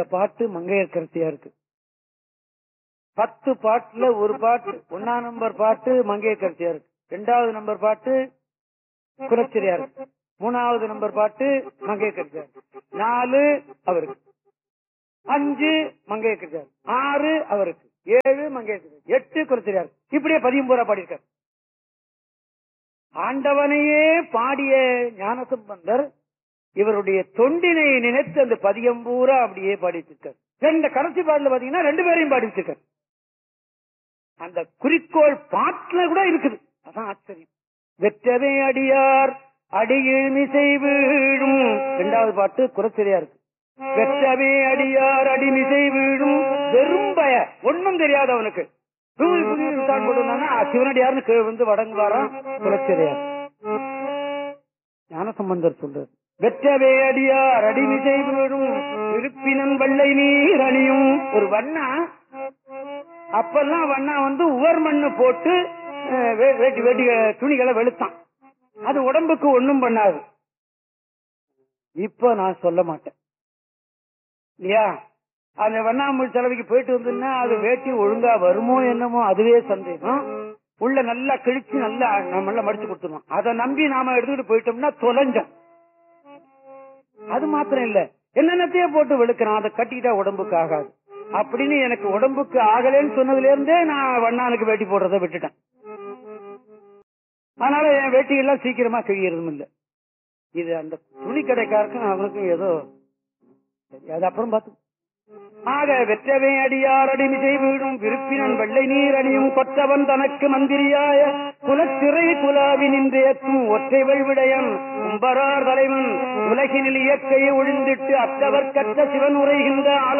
இந்த பாட்டு மங்கையர்கரசியா இருக்கு பத்து பாட்டுல ஒரு பாட்டு ஒன்னா நம்பர் பாட்டு மங்கையர்கரசியா இருக்கு ரெண்டாவது நம்பர் பாட்டு குலச்சிரியா இருக்கு மூணாவது நம்பர் பாட்டு மங்கையர்கரசியா இருக்கு நாலு அவருக்கு அஞ்சு மங்கையர்கரசியா இருக்கு ஆறு அவருக்கு ஏழு மங்கையர்கரசி எட்டு குலச்சிரியா இருக்கு இப்படியே பதியம் பூரா பாடியிருக்காரு ஆண்டவனையே பாடிய ஞானசம்பந்தர் இவருடைய தொண்டினை நினைத்து அந்த பதியம் பூரா அப்படியே பாடிச்சிருக்கார் ரெண்டு கடைசி பாடல பாத்தீங்கன்னா ரெண்டு பேரையும் பாடிச்சிருக்கார் அந்த குறிக்கோள் பாட்டுல கூட இருக்குது அதான் ஆச்சரியம் வெற்றவே அடியார் அடியில் மிசை வீழும் இரண்டாவது பாட்டு குறைச்சரியா இருக்கு வெற்றவே அடியார் அடிமிசை வீழும் வெறும் பய ஒண்ணும் தெரியாது அவனுக்கு தூவி புதிய தான் போட்டுருந்தாங்கன்னா சிவனடியார்னு கீழே வந்து வடங்குவாராம் குறைச்சரியார் ஞானசம்பந்தர் சொல்றார் வெற்றவே அடியார் அடிமிசை வீழும் இருப்பினன் வெள்ளை நீர் அணியும் ஒரு வண்ணா அப்பெல்லாம் வண்ணா வந்து உவர் மண்ணு போட்டு அஹ், வே- வேட்டி வேட்டி துணிகளை வெளுத்தான் அது உடம்புக்கு ஒண்ணும் பண்ணாது இப்ப நான் சொல்ல மாட்டேன் இல்லையா அந்த வண்ணாமூல் செலவுக்கு போயிட்டு வந்ததுன்னா அது வேட்டி ஒழுங்கா வருமோ என்னமோ அதுவே சந்தேகம் உள்ள நல்லா கிழிச்சு நல்லா நம்மள மடிச்சு கொடுத்துருவோம் அதை நம்பி நாம எடுத்துக்கிட்டு போயிட்டோம்னா தொலைஞ்சோம் அது மாத்திரம் இல்ல என்னென்னத்தையே போட்டு வெளுக்கிறான் அதை கட்டிக்கிட்டா உடம்புக்கு ஆகாது அப்படின்னு எனக்கு உடம்புக்கு ஆகலைன்னு சொன்னதுல இருந்தே நான் வண்ணானுக்கு வேட்டி போடுறதை விட்டுட்டேன் அதனால என் வேட்டி எல்லாம் சீக்கிரமா கிழியறதும் இல்ல இது அந்த துணி கடைக்காருக்கும் அவனுக்கும் ஏதோ சரி, அது அப்புறம் பார்த்து ஆக வெற்றவே அடியார் அடிமிசை வீடும் விருப்பினன் வெள்ளை நீர் அணியும் கொற்றவன் தனக்கு மந்திரியாய குலத்திரை குலாவி நின்றேற்றும் ஒற்றை வெள்விடையன் கும்பரார் தலைவன் உலகினில் இயற்கையை ஒழிந்திட்டு அத்தவர் கற்ற சிவன் உரைகின்ற ஆல